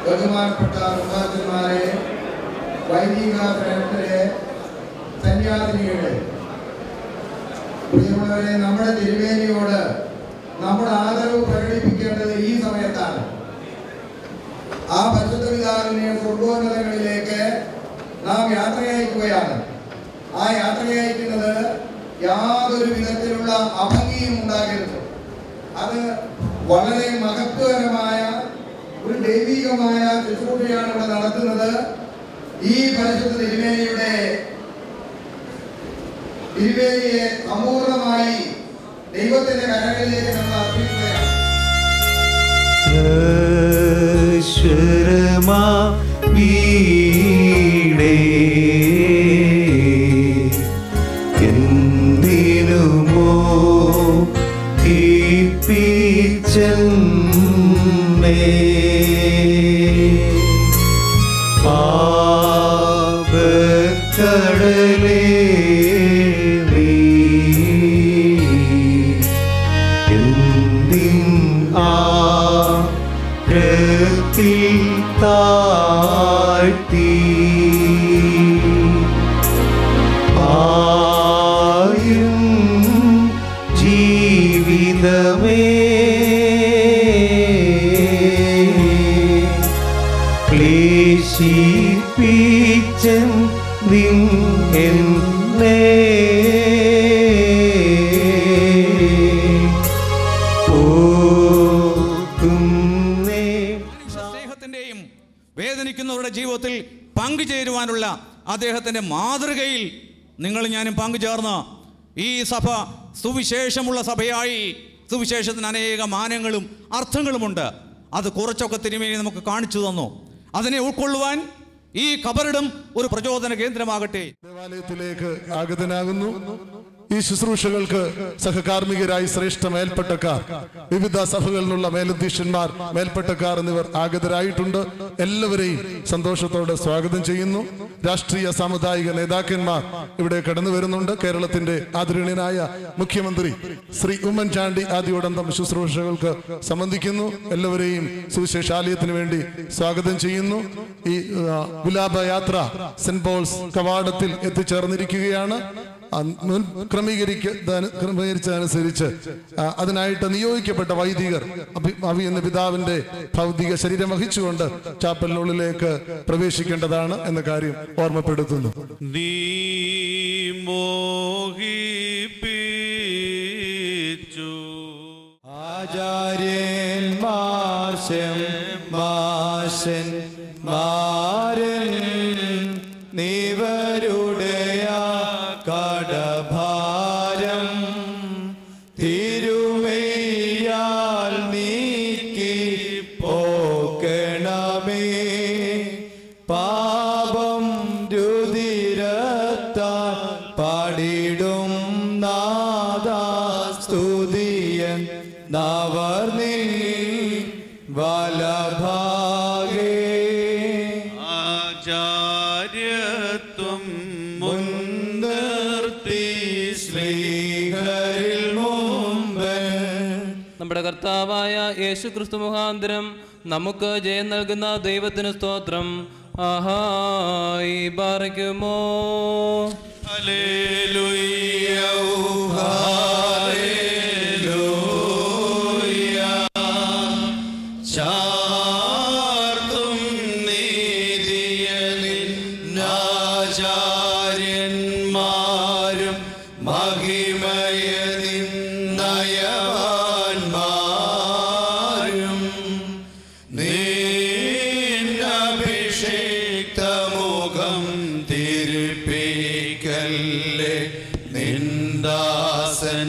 ബഹുമാനപ്പെട്ട ഉപാധ്യന്മാരെ വൈദിക പ്രേക്ഷകരെ സന്യാസിനികളെ പ്രിയമുള്ളവരെ നമ്മുടെ തിരുവേനിയോട് നമ്മുടെ ആദരവ് പ്രകടിപ്പിക്കേണ്ടത് ഈ സമയത്താണ് ആ പരിശുദ്ധ പിതാവിനെ സ്വർഗോന്നതങ്ങളിലേക്ക് നാം യാത്രയയക്കുകയാണ് ആ യാത്രയയക്കുന്നത് യാതൊരു വിധത്തിലുള്ള അഭംഗിയും ഉണ്ടാകരുത് അത് വളരെ മഹത്വകരമായ ഒരു ദൈവികമായ ശുശ്രൂഷയാണ് ഇവിടെ നടത്തുന്നത് ഈ പരിശുദ്ധ തിരുമേനിയുടെ തിരുവേദിയെ സമ്പൂർണമായി ദൈവത്തിന്റെ കരങ്ങളിലേക്ക് നമ്മൾ അർപ്പിക്കുകയാണ് ശരമാ വീടേ എന്തിനുമോ തീപ്പിച്ചെന്നേ പാപക്കടലേ നീ എന്തിൻ ആഴത്തിൽ താഴ്ത്തി ആയും ജീവിതമേ ക്ലേശിപ്പിച്ചൻ നിൻ എന്നെ പോകുന്നേ സ്നേഹത്തിന്റെയും വേദനിക്കുന്നവരുടെ ജീവിതത്തിൽ പങ്കുചേരുവാനുള്ള അദ്ദേഹത്തിന്റെ മാതൃകയിൽ നിങ്ങൾ ഞാനും പങ്കുചേർന്ന് ഈ സഭ സുവിശേഷമുള്ള സഭയായി സുവിശേഷത്തിന് അനേക മാനങ്ങളും അർത്ഥങ്ങളുമുണ്ട് അത് കുറച്ചൊക്കെ തിരുമേനി നമുക്ക് കാണിച്ചു തന്നു അതിനെ ഉൾക്കൊള്ളുവാൻ ഈ കബറിടം ഒരു പ്രചോദന കേന്ദ്രമാകട്ടെ ദേവാലയത്തിലേക്ക് ആഗതനാകുന്നു ഈ ശുശ്രൂഷകൾക്ക് സഹകാർമ്മികരായി ശ്രേഷ്ഠ മേൽപ്പെട്ടക്കാർ വിവിധ സഭകളിൽ നിന്നുള്ള മേലധ്യക്ഷന്മാർ മേൽപ്പെട്ടക്കാർ എന്നിവർ ആഗതരായിട്ടുണ്ട് എല്ലാവരെയും സന്തോഷത്തോടെ സ്വാഗതം ചെയ്യുന്നു രാഷ്ട്രീയ സാമുദായിക നേതാക്കന്മാർ ഇവിടെ കടന്നു വരുന്നുണ്ട് കേരളത്തിന്റെ ആദരണീയനായ മുഖ്യമന്ത്രി ശ്രീ ഉമ്മൻചാണ്ടി ആദ്യോടന്തം ശുശ്രൂഷകൾക്ക് സംബന്ധിക്കുന്നു എല്ലാവരെയും സുവിശേഷാലയത്തിന് വേണ്ടി സ്വാഗതം ചെയ്യുന്നു ഈ ആ, വിലാപ യാത്ര സെന്റ് പോൾസ് കവാടത്തിൽ എത്തിച്ചേർന്നിരിക്കുകയാണ് ആ, മുൻ ക്രമീകരിക്ക ക്രമീകരിച്ചതനുസരിച്ച് ആ, അതിനായിട്ട് നിയോഗിക്കപ്പെട്ട വൈദികർ അഭി- അഭി എന്ന പിതാവിന്റെ ഭൗതിക ശരീരം വഹിച്ചുകൊണ്ട് ചാപ്പലിനുള്ളിലേക്ക് പ്രവേശിക്കേണ്ടതാണ് എന്ന കാര്യം ഓർമ്മപ്പെടുത്തുന്നു നീ മോഹിപ്പിച്ചു ആചാര്യന്മാർ മാശൻ മാരൻ നീവരുടെ കടഭാരം തിരുമയാൽ നീക്കി പോക്കണമേ പാപം രുതിരത്താൽ പാടിടും നാദാസ്തുതിയൻ നവർന്നിൽ വലഭാഗേ ആചാര്യത്വം മുൻനിർത്തി ശ്രീഹരിൽ മുമ്പ് നമ്മുടെ കർത്താവായ യേശു ക്രിസ്തു മുഖാന്തരം നമുക്ക് ജയം നൽകുന്ന ദൈവത്തിന് സ്തോത്രം ആഹായി ബാറയ്ക്കുമോ ചാർത്തും നീതിയനിന്നാചാര്യന്മാരും മഹിമയനിന്നയവാന്മാരും നിന്നഭിഷിക്തമുഖം തിരുപ്പിക്കല്ലേ നിന്ദാസൻ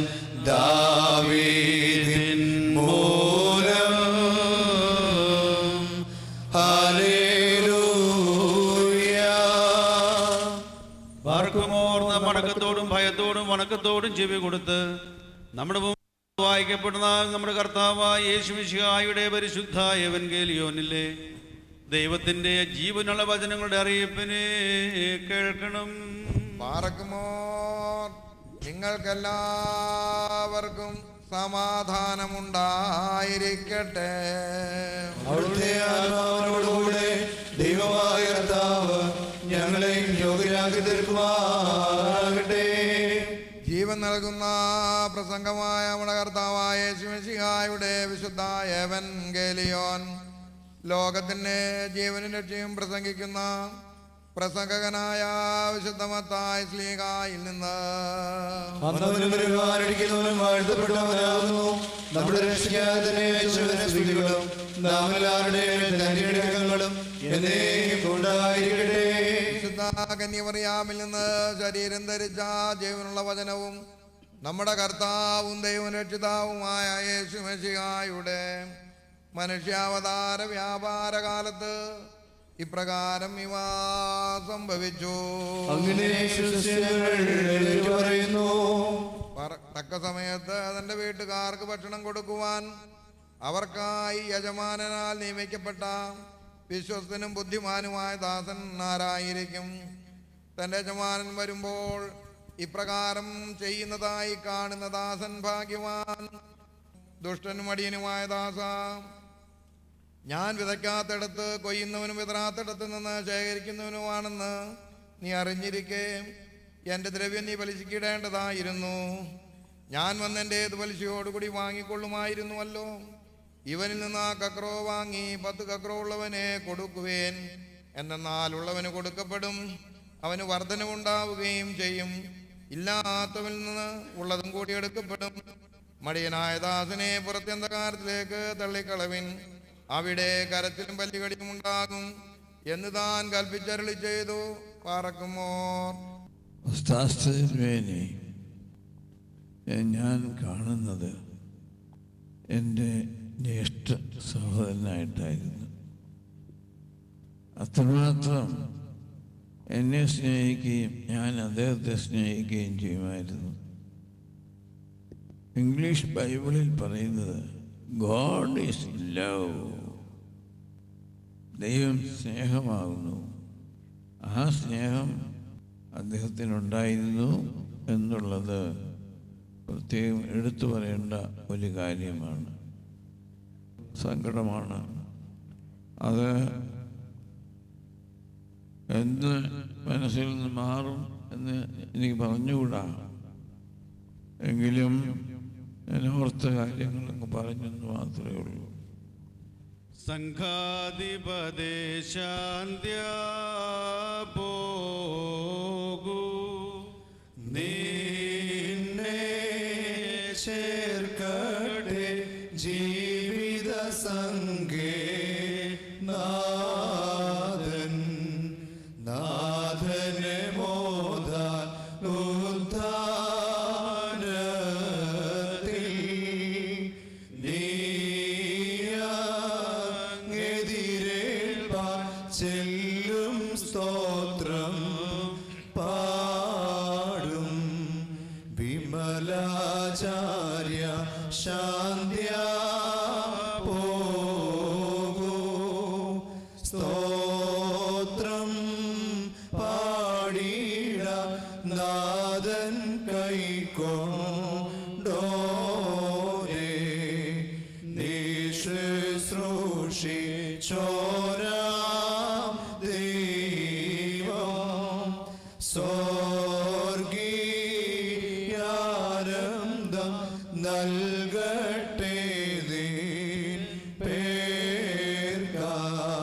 ദാവീദിൻ മൂലം ഹല്ലേലൂയ പാർക്കുമോർന്ന മടക്കത്തോടും ഭയത്തോടും വണക്കത്തോടും ചെവി കൊടുത്ത് നമ്മുടെ മുമ്പിൽ വായിക്കപ്പെടുന്ന നമ്മുടെ കർത്താവായ യേശുമിശിഹായുടെ പരിശുദ്ധ എവൻഗേലിയോനിലെ ദൈവത്തിന്റെ ജീവനുള്ള വചനങ്ങളുടെ അറിയിപ്പിനെ കേൾക്കണം പാറക്കുമോർ നിങ്ങൾക്കെല്ലാവർക്കും സമാധാനമുണ്ടായിരിക്കട്ടെ അവിടുത്തെ ആത്മാവിനോടുകൂടെ ദൈവമായ കർത്താവ് ഞങ്ങളെയും യോഗ്യരാക്കി തീർക്കുമാറാകട്ടെ ജീവൻ നൽകുന്ന പ്രസംഗമായ നമ്മുടെ കർത്താവായ ശിവശിഹായുടെ വിശുദ്ധ ഏവൻ ഗേലിയോൻ ലോകത്തിന് ജീവനും രക്ഷയും പ്രസംഗിക്കുന്ന പ്രസംഗകനായ വിശുദ്ധമത്തായ സ്ലീഹായിൽ നിന്ന് വന്നവനും വരുവാനടിക്കുന്നവനും വാഴ്ത്തപ്പെട്ടവനാകുന്നു നമ്മുടെ രക്ഷിക്കാതിനെ സ്തുതികളും നാം എല്ലാവരുടെയും ധന്യങ്ങളും എന്നേക്കും ഉണ്ടായിരിക്കട്ടെ വിശുദ്ധ കന്യമറിയാമിൽ നിന്ന് ശരീരം ധരിച്ച ജീവനുള്ള വചനവും നമ്മുടെ കർത്താവും ദൈവം രക്ഷിതാവുമായ യേശു മെസ്സിഹായുടെ മനുഷ്യാവതാര വ്യാപാര കാലത്ത് ഇപ്രകാരം ഇവ സംഭവിച്ചു അങ്ങനെ ശുശ്രൂഷകൾ ഏറ്റു പറയുന്നു പറ- തക്ക സമയത്ത് തന്റെ വീട്ടുകാർക്ക് ഭക്ഷണം കൊടുക്കുവാൻ അവർക്കായി യജമാനനാൽ നിയമിക്കപ്പെട്ട വിശ്വസ്തനും ബുദ്ധിമാനുമായ ദാസൻ ആരായിരിക്കും തന്റെ യജമാനൻ വരുമ്പോൾ ഇപ്രകാരം ചെയ്യുന്നതായി കാണുന്ന ദാസൻ ഭാഗ്യവാൻ ദുഷ്ടനും അടിയനുമായ ദാസ ഞാൻ വിതയ്ക്കാത്തിടത്ത് കൊയ്യുന്നവനും വിതറാത്തിടത്ത് നിന്ന് ശേഖരിക്കുന്നവനുമാണെന്ന് നീ അറിഞ്ഞിരിക്കെ എൻ്റെ ദ്രവ്യം നീ പലിശിക്കിടേണ്ടതായിരുന്നു ഞാൻ വന്നെൻ്റെ ഏത് പലിശയോടുകൂടി വാങ്ങിക്കൊള്ളുമായിരുന്നുവല്ലോ ഇവനിൽ നിന്ന് ആ കക്രോ വാങ്ങി പത്ത് കക്രോ ഉള്ളവനെ കൊടുക്കുവേൻ എന്നാൽ ഉള്ളവന് കൊടുക്കപ്പെടും അവന് വർധനവുണ്ടാവുകയും ചെയ്യും ഇല്ലാത്തവനിൽ നിന്ന് ഉള്ളതും കൂടി എടുക്കപ്പെടും മടിയനായ ദാസനെ പുറത്യന്തകാരത്തിലേക്ക് തള്ളിക്കളവിൻ അവിടെ കരച്ചിലും പല്ലുകടിയും ഉണ്ടാകും എന്ന് താൻ കൽപ്പിച്ചരളി ചെയ്തു പാറക്കുമോ ഉസ്താസ്തിരുമേനി ഞാൻ കാണുന്നത് എൻ്റെ ജ്യേഷ്ഠ സഹോദരനായിട്ടായിരുന്നു അത്രമാത്രം എന്നെ സ്നേഹിക്കുകയും ഞാൻ അദ്ദേഹത്തെ സ്നേഹിക്കുകയും ചെയ്യുമായിരുന്നു ഇംഗ്ലീഷ് ബൈബിളിൽ പറയുന്നത് ഗോഡ് ഈസ് ലവ് ദൈവം സ്നേഹമാകുന്നു ആ സ്നേഹം അദ്ദേഹത്തിനുണ്ടായിരുന്നു എന്നുള്ളത് പ്രത്യേകം എടുത്തു പറയേണ്ട ഒരു കാര്യമാണ് സങ്കടമാണ് അത് എന്ന് മനസ്സിൽ നിന്ന് മാറും എന്ന് എനിക്ക് പറഞ്ഞുകൂടാ എങ്കിലും ഞാൻ ഓർത്ത കാര്യങ്ങളൊക്കെ പറഞ്ഞെന്ന് മാത്രമേ ഉള്ളൂ സംഘാധിപതേ ശാന്ത്യ പോകൂ നിന്നെ ചേർക്കട്ടെ ജീവിത സംഘേ നാഥൻ നാഥനെ മോദാൻ ഉദ്ധാനത്തിൽ നീയങ്ങെതിരേൽപ്പാൻ ചെല്ലും സ്തോത്രം പാടും വിമലാചാര്യ ശാന്ത്യ പോകൂ സ്തോത്രം പാടിട നാദൻ കൈക്കൊണ്ടോരേ നിശ്രൂഷി ചോരാം ദൈവം സ്വർഗീയാനന്ദം നൽകട്ടെ നീൻ പേർക്കാ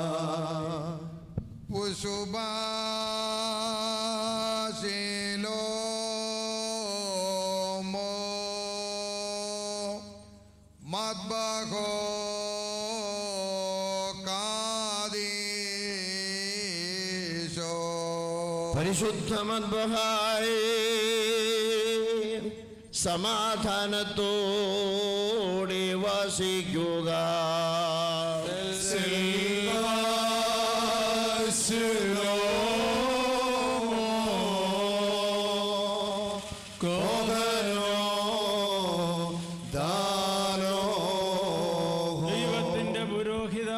ഉശുഭാശിലോമോ മദ്ബഹോ കാദീശോ പരിശുദ്ധ മദ്ബഹായി സമാധാനത്തോടെ വസിക്കുക ദൈവത്തിന്റെ പുരോഹിത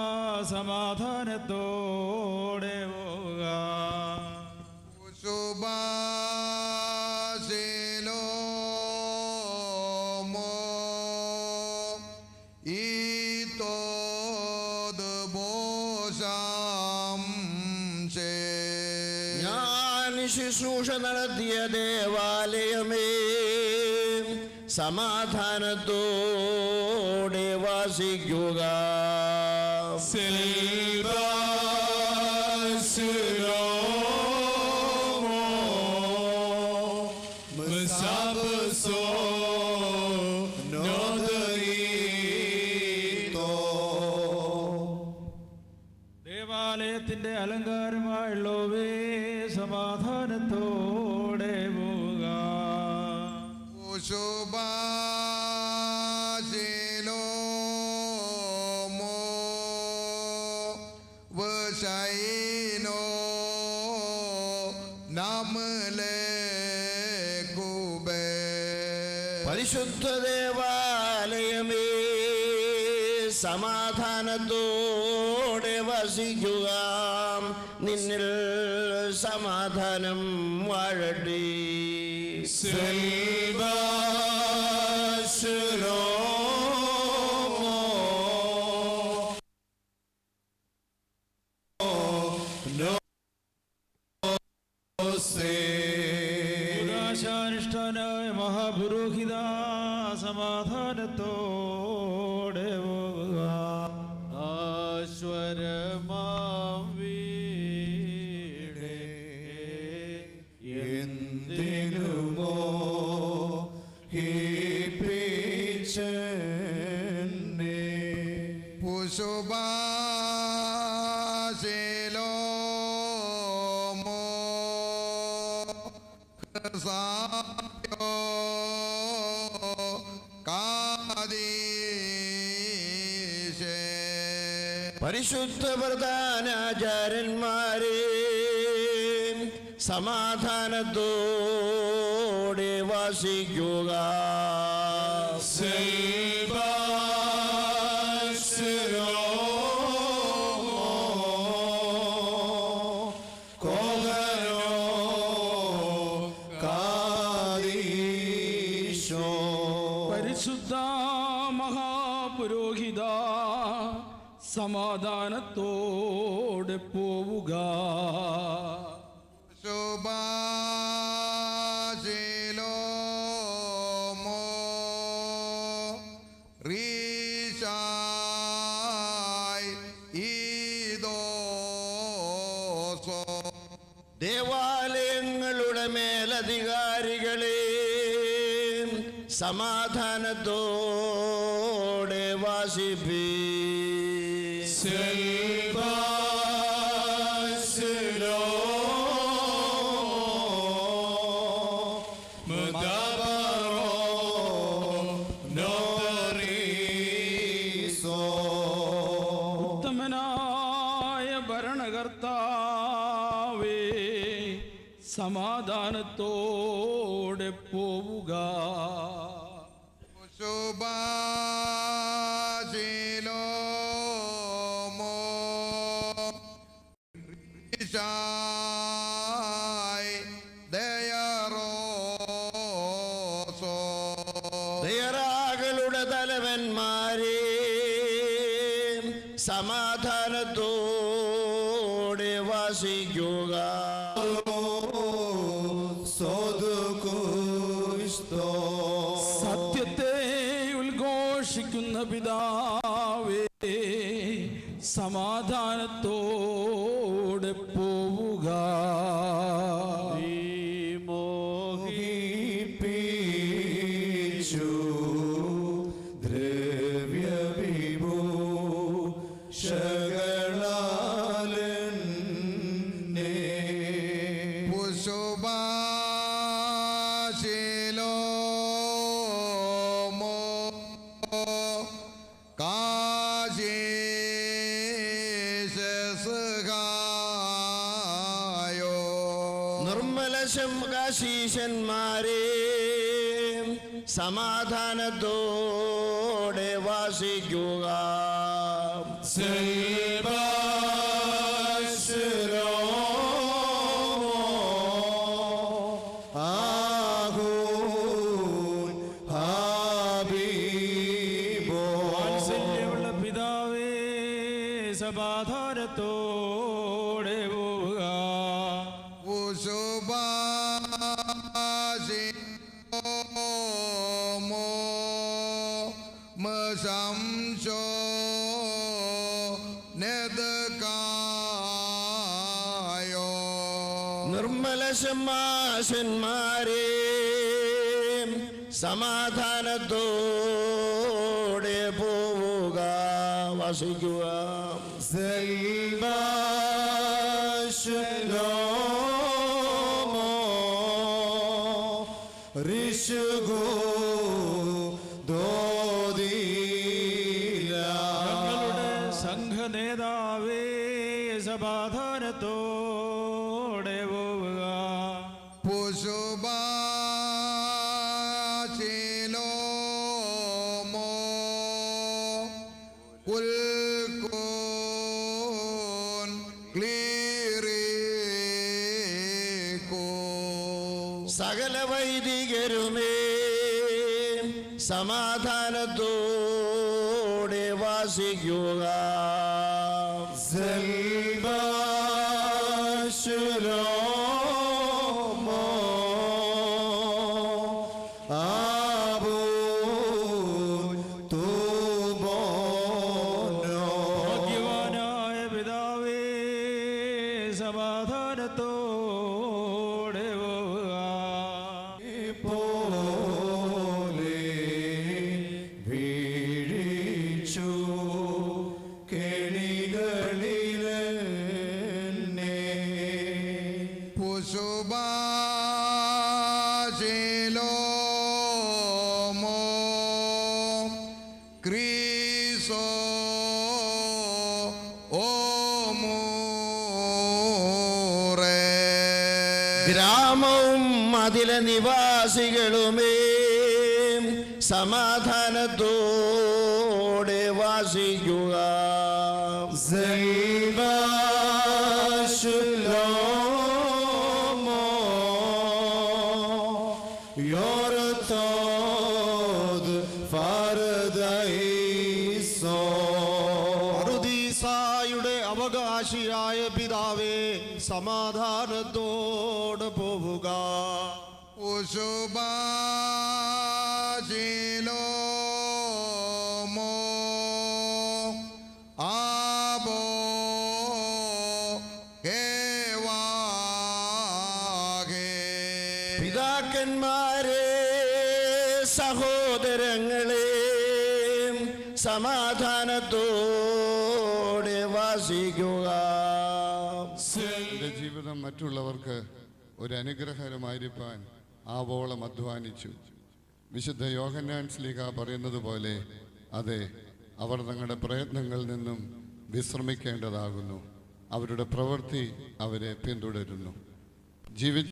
സമാധാനത്തോടെ പോക ഉശുഭാശിലോമോ ശുശ്രൂഷ നടത്തിയ ദേവാലയമേ സമാധാനത്തോടെ വാസിക്കുക ദേവാലയത്തിന്റെ അലങ്കാരമായുള്ളവേ സമാധാനത്തോടെ പോവുക ശിലോമോ വശൈനോ നമലേ കുബേ പരിശുദ്ധ ദേവാലയമേ സമാധാനത്തോടെ വസിക്കുക നിന്നിൽ സമാധാനം വാഴട്ടെ പ്രകാശാനുഷ്ഠാനായ മഹാപുരോഹിത സമാധാനത്തോടെ പോവുക ആശ്വരമാം വീടേ എന്തിനുമോ ഹീപ്പിച്ചെന്നെ പുശുഭാശിലോമോ സായോ കാദീശേ പരിശുദ്ധ പ്രധാനാചാര്യന്മാരെ സമാധാനത്തോടെ വാസിക്കുക പരിശുദ്ധ മഹാപുരോഹിത സമാധാനത്തോടെ പോവുക ശുഭാശിലോമോ റീശായ് ഈദോസോ ദേവാലയങ്ങളുടെ മേലധികാരികളെ സമാധാനത്തോടെ വാസിപ്പി ഉത്തമനായ ഭരണകർത്താവേ സമാധാനത്തോടെ പോവുക ശുഭാശിലോമോ റീശായ് ദയറോസോ ദയറാകളുടെ തലവന്മാരെ സമാധാനത്തോടെ വാസിക്കുക സത്യത്തെ ഉദ്ഘോഷിക്കുന്ന പിതാവേ സമാധാനത്തോടെ പോവുക മോഹിപ്പിച്ചു ദ്രവ്യവിഭൂ ശകളാലെന്നെ പുശുഭാശിലോമോ കാശീശസ്ഹായോ നിർമ്മല ശംകാശീശന്മാരെ സമാധാനത്തോടെ വാസിക്കുക വാത്സല്യമുള്ള പിതാവേ സമാധാനത്തോടെ പോവുക Pusubashi Omo Masamsho Nedakayo Nirmala സിംഹാസന്മാരെ സമാധാനത്തോടെ പോവുക വസിക്കുക ഞങ്ങളുടെ സംഘനേതാവേ സമാധാനത്തോടെ പോവുക Pusubashi Lomo Kulkun Kliriku സകല വൈദികരുമേ സമാധാനത്തോടെ വാസിക്കുക ഭാഗ്യവാനായ പിതാവേ സമാധാനത്തോടെ പോവുക Pusubashi Lomo Kriso Omure ഗ്രാമവും അതിലെ നിവാസികളുമേ സമാധാനത്തോടെ വാസിക്കുക അറുദീസായുടെ അവകാശിയായ പിതാവേ സമാധാനത്തോടെ പോവുക Pusubashi Lomo Abo Kewage പിതാക്കന്മാരെ സഹോദരങ്ങളെ സമാധാനത്തോടെ വാസിക്കുക എൻ്റെ ജീവിതം മറ്റുള്ളവർക്ക് ഒരു അനുഗ്രഹകരമായിരിക്കാൻ ആവോളം അധ്വാനിച്ചു വിശുദ്ധ യോഹന്നാൻ സ്ലീഹ പറയുന്നത് പോലെ അതെ അവർ തങ്ങളുടെ പ്രയത്നങ്ങളിൽ നിന്നും വിശ്രമിക്കേണ്ടതാകുന്നു അവരുടെ പ്രവൃത്തി അവരെ പിന്തുടരുന്നു ജീവി